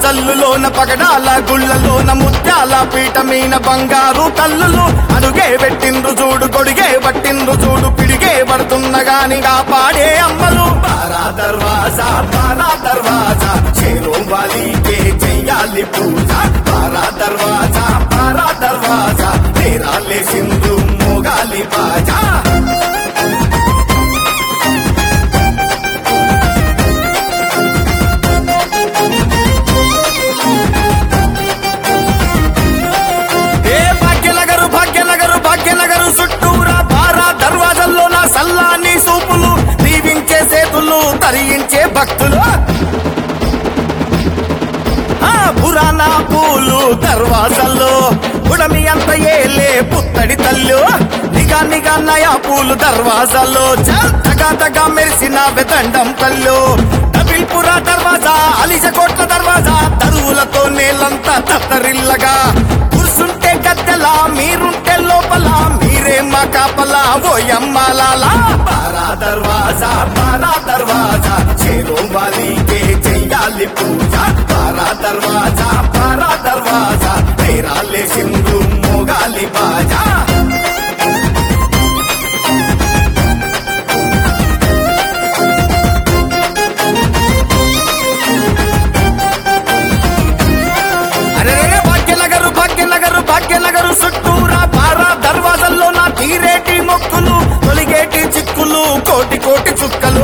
జల్లులోన పగడాల గుళ్ళలోన ముత్యాల పీఠమీన బంగారు తల్లులు అడుగే పెట్టిండ్రు చూడు గొడిగే పట్టిండ్రు చూడు పిడిగే పడుతున్న గాని కాపాడే అమ్మలు బారా దర్వాజా బారా దర్వాజా చేరో వాలీకే చెయ్యాలి పూజ బారా దర్వాజా బారా దర్వాజా తేరాలే సింధు మోగాలి బాజా ఏ భాగ్యనగరు భాగ్యనగరు భాగ్యనగరు చుట్టూరా బారా దర్వాజల్లో నా సల్లాని సూపులు దీవించే సేతులు తరించే భక్తులు ఆ పురాణ పూలు దర్వాజల్లో ఉడమి అంత ఏలే పుత్తడి తల్లు నిగా నిగా నయా పూలు దర్వాజల్లో చల్లగా తగా మెరిసిన వెదండం కల్లు డబిల్పురా దర్వాజా అలిజ కోట్ల దర్వాజా తరువులతో నేలంతా తత్తరిల్లగా కూర్చుంటే గద్దెలా మీరుంటే లోపల మీరే మా కాపలా ఓయమ్మలాలా బారా దర్వాజా బారా దర్వాజా చేరో వాలీకే చెయ్యాలి పూజ బారా దర్వాజా బారా దర్వాజా తేరాలే సింధు మోగాలి బాజా అరే భాగ్యనగరు భాగ్యనగరు భాగ్యనగరు చుట్టూరా బారా దర్వాజల్లో నా తీరేటి మొక్కులు తొలిగేటి చిక్కులు కోటి కోటి చుక్కలు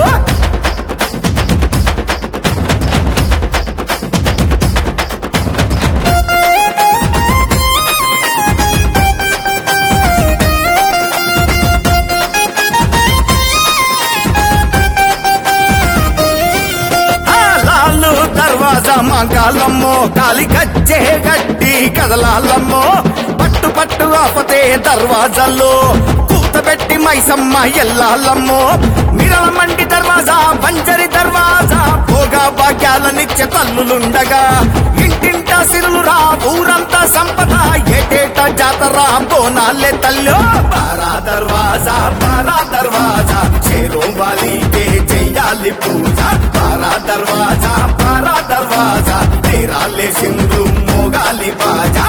ఆ లాలు దర్వాజా మంగాలమ్మో కాలి కచ్చే గట్టి కదలాలమ్మో పట్టు పట్టు ఆపతే దర్వాజాల్లో కూతబెట్టి మైసమ్మ ఎల్లాలమ్మో మిరల మండి దర్వాజా పంజరి దర్వాజా భోగా భాగ్యాల నిత్య తల్లులుండగా ఇంటింట సిరులు రా ఊరంతా సంపద ఏటేట జాతర బోనాలే తల్లు బారా దర్వాజా బారా దర్వాజా చేరో వాలీకే చెయ్యాలి పూజ బారా దర్వాజా బారా దర్వాజా తేరాలే సింధు మోగాలి బాజా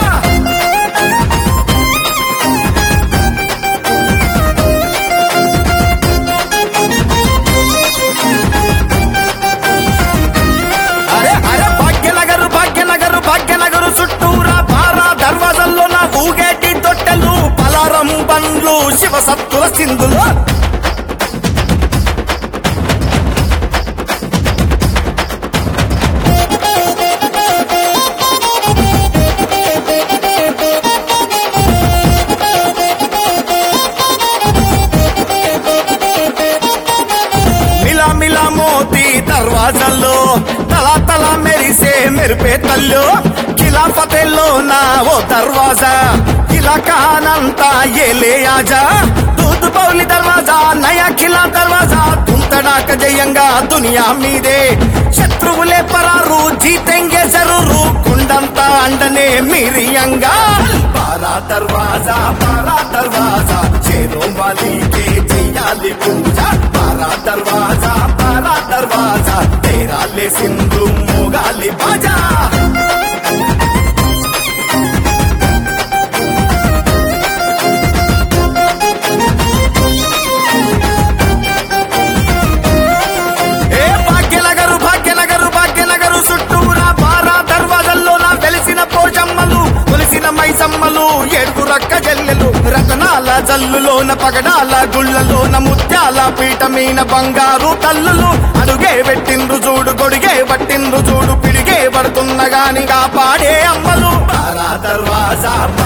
అరే అరే భాగ్యనగరు భాగ్యనగరు భాగ్యనగరు చుట్టూరా బారా దర్వాజల్లో నా ఊగేటి తొట్టెలు పలారం బండ్లు శివసత్తుల సింధులు మిలా మిలా మోతి దర్వాజల్లో తలా తలా మెరిసే మెరిపే తల్లు ఖిలాఫతెల్లో నా ఓ దర్వాజా ఇలాకానంతా ఏలే ఆజా దూద్ పౌలి దర్వాజా నయా ఖిలా దర్వాజా తుంతడాక జయంగా దునియా మీదే శత్రువులే పరారు జీతెంగే జరూరు కుండంతా అండనే మీరియంగా బారా దర్వాజా బారా దర్వాజా చేరో వాలీకే చెయ్యాలి పూజ బారా దర్వాజా బారా దర్వాజా తేరాలే సింధు మోగాలి బాజా ఏ భాగ్యనగరు భాగ్యనగరు భాగ్యనగరు చుట్టూరా బారా దర్వాజల్లో నా వెలిసిన పోచమ్మలు కొలిసిన మైసమ్మలు ఏడుగురక్క జల్లెలు రతనాల జల్లులోన పగడాల గుళ్ళలోన ముత్యాల పీఠమీన బంగారు తల్లులు అడుగే పెట్టిండ్రు చూడు గొడిగే పట్టిండ్రు చూడు పిడిగే పడుతున్న గాని కాపాడే అమ్మలు బారా దర్వాజా